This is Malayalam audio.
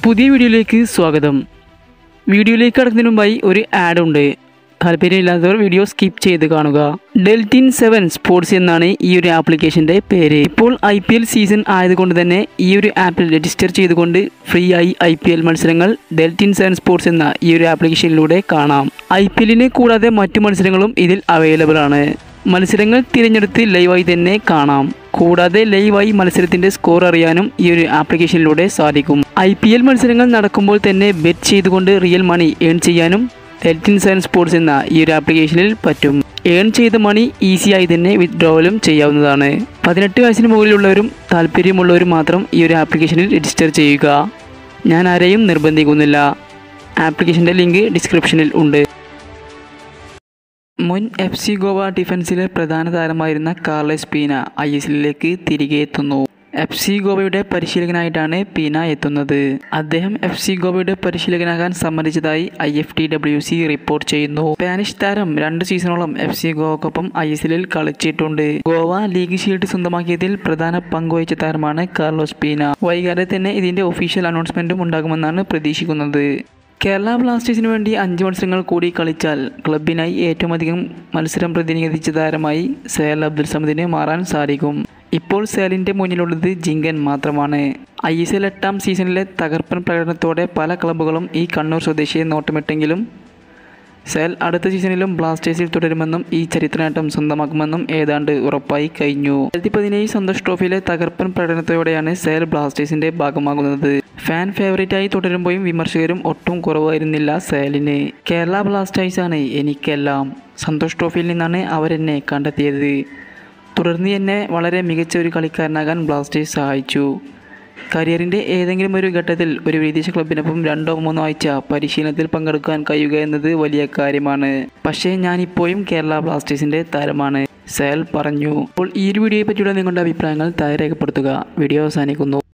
പുതിയ വീഡിയോയിലേക്ക് സ്വാഗതം വീഡിയോയിലേക്ക് കടക്കുന്നതിന് മുമ്പായി ഒരു ആഡ് ഉണ്ട് താല്പര്യമില്ലാത്തവർ വീഡിയോ സ്കിപ്പ് ചെയ്ത് കാണുക ഡെൽറ്റിൻ സെവൻ സ്പോർട്സ് എന്നാണ് ഈ ഒരു ആപ്ലിക്കേഷൻ്റെ പേര് ഇപ്പോൾ ഐ പി എൽ സീസൺ ആയതുകൊണ്ട് തന്നെ ഈ ഒരു ആപ്പിൽ രജിസ്റ്റർ ചെയ്തുകൊണ്ട് ഫ്രീ ആയി ഐ പി എൽ മത്സരങ്ങൾ ഡെൽറ്റിൻ സെവൻ സ്പോർട്സ് എന്ന ഈ ഒരു ആപ്ലിക്കേഷനിലൂടെ കാണാം ഐ പി എല്ലിനെ കൂടാതെ മറ്റു മത്സരങ്ങളും ഇതിൽ അവൈലബിൾ ആണ് മത്സരങ്ങൾ തിരഞ്ഞെടുത്ത് ലൈവായി തന്നെ കാണാം കൂടാതെ ലൈവായി മത്സരത്തിന്റെ സ്കോർ അറിയാനും ഈ ഒരു ആപ്ലിക്കേഷനിലൂടെ സാധിക്കും ഐ പി എൽ മത്സരങ്ങൾ നടക്കുമ്പോൾ തന്നെ ബെറ്റ് ചെയ്തുകൊണ്ട് റിയൽ മണി ഏൺ ചെയ്യാനും ഡെൽറ്റിൻ സെവൻ സ്പോർട്സ് എന്ന ഈ ഒരു ആപ്ലിക്കേഷനിൽ പറ്റും ഏൺ ചെയ്ത മണി ഈസിയായി തന്നെ വിത്ഡ്രോവലും ചെയ്യാവുന്നതാണ് പതിനെട്ട് വയസ്സിന് മുകളിലുള്ളവരും താല്പര്യമുള്ളവരും മാത്രം ഈ ഒരു ആപ്ലിക്കേഷനിൽ രജിസ്റ്റർ ചെയ്യുക ഞാൻ ആരെയും നിർബന്ധിക്കുന്നില്ല ആപ്ലിക്കേഷൻ്റെ ലിങ്ക് ഡിസ്ക്രിപ്ഷനിൽ ഉണ്ട് മുൻ എഫ് സി ഗോവ ഡിഫൻസിലെ പ്രധാന താരമായിരുന്ന കാർലസ് പീന ഐ എസ് എല്ലിലേക്ക് തിരികെ എത്തുന്നു എഫ് സി ഗോവയുടെ പരിശീലകനായിട്ടാണ് പീന എത്തുന്നത് അദ്ദേഹം എഫ് സി ഗോവയുടെ പരിശീലകനാകാൻ സമ്മതിച്ചതായി I F T W C report ചെയ്യുന്നു സ്പാനിഷ് താരം രണ്ട് സീസണോളം എഫ് സി ഗോവക്കൊപ്പം ഐ എസ് എല്ലിൽ കളിച്ചിട്ടുണ്ട് ഗോവ ലീഗ് ഷീൽഡ് സ്വന്തമാക്കിയതിൽ പ്രധാന പങ്കുവഹിച്ച താരമാണ് കാർലോസ് പീന വൈകാതെ തന്നെ ഇതിന്റെ ഒഫീഷ്യൽ അനൗൺസ്മെന്റും ഉണ്ടാകുമെന്നാണ് പ്രതീക്ഷിക്കുന്നത് കേരള ബ്ലാസ്റ്റേഴ്സിന് വേണ്ടി അഞ്ച് മത്സരങ്ങൾ കൂടി കളിച്ചാൽ ക്ലബിനായി ഏറ്റവും അധികം മത്സരം പ്രതിനിധീകരിച്ച താരമായി സേൽ അബ്ദുൽ സമദിന് മാറാൻ സാധിക്കും ഇപ്പോൾ സേലിൻ്റെ മുന്നിലുള്ളത് ജിങ്കൻ മാത്രമാണ് ഐ എസ് എൽ എട്ടാം സീസണിലെ തകർപ്പൻ പ്രകടനത്തോടെ പല ക്ലബ്ബുകളും ഈ കണ്ണൂർ സ്വദേശിയെ നോട്ടമിട്ടെങ്കിലും സെൽ അടുത്ത സീസണിലും ബ്ലാസ്റ്റേഴ്സിൽ തുടരുമെന്നും ഈ ചരിത്ര നേട്ടം സ്വന്തമാക്കുമെന്നും ഏതാണ്ട് ഉറപ്പായി കഴിഞ്ഞു രണ്ടായിരത്തി പതിനേഴ് സന്തോഷ് ട്രോഫിയിലെ തകർപ്പൻ പ്രകടനത്തോടെയാണ് സെൽ ബ്ലാസ്റ്റേഴ്സിന്റെ ഭാഗമാകുന്നത് ഫാൻ ഫേവറേറ്റായി തുടരുമ്പോഴും വിമർശകരും ഒട്ടും കുറവായിരുന്നില്ല സെലിന് കേരള ബ്ലാസ്റ്റേഴ്സാണ് എനിക്കെല്ലാം സന്തോഷ് ട്രോഫിയിൽ നിന്നാണ് അവരെന്നെ കണ്ടെത്തിയത് തുടർന്ന് എന്നെ വളരെ മികച്ച ഒരു കളിക്കാരനാകാൻ ബ്ലാസ്റ്റേഴ്സ് സഹായിച്ചു കരിയറിൻ്റെ ഏതെങ്കിലും ഒരു ഘട്ടത്തിൽ ഒരു വിദേശ ക്ലബിനൊപ്പം രണ്ടോ മൂന്നോ ആഴ്ച പരിശീലനത്തിൽ പങ്കെടുക്കാൻ കഴിയുക എന്നത് വലിയ കാര്യമാണ് പക്ഷേ ഞാനിപ്പോഴും കേരള ബ്ലാസ്റ്റേഴ്സിൻ്റെ താരമാണ് സേൽ പറഞ്ഞു അപ്പോൾ ഈ ഒരു വീഡിയോയെ പറ്റിയുള്ള നിങ്ങളുടെ അഭിപ്രായങ്ങൾ താഴെ രേഖപ്പെടുത്തുക വീഡിയോ അവസാനിക്കുന്നു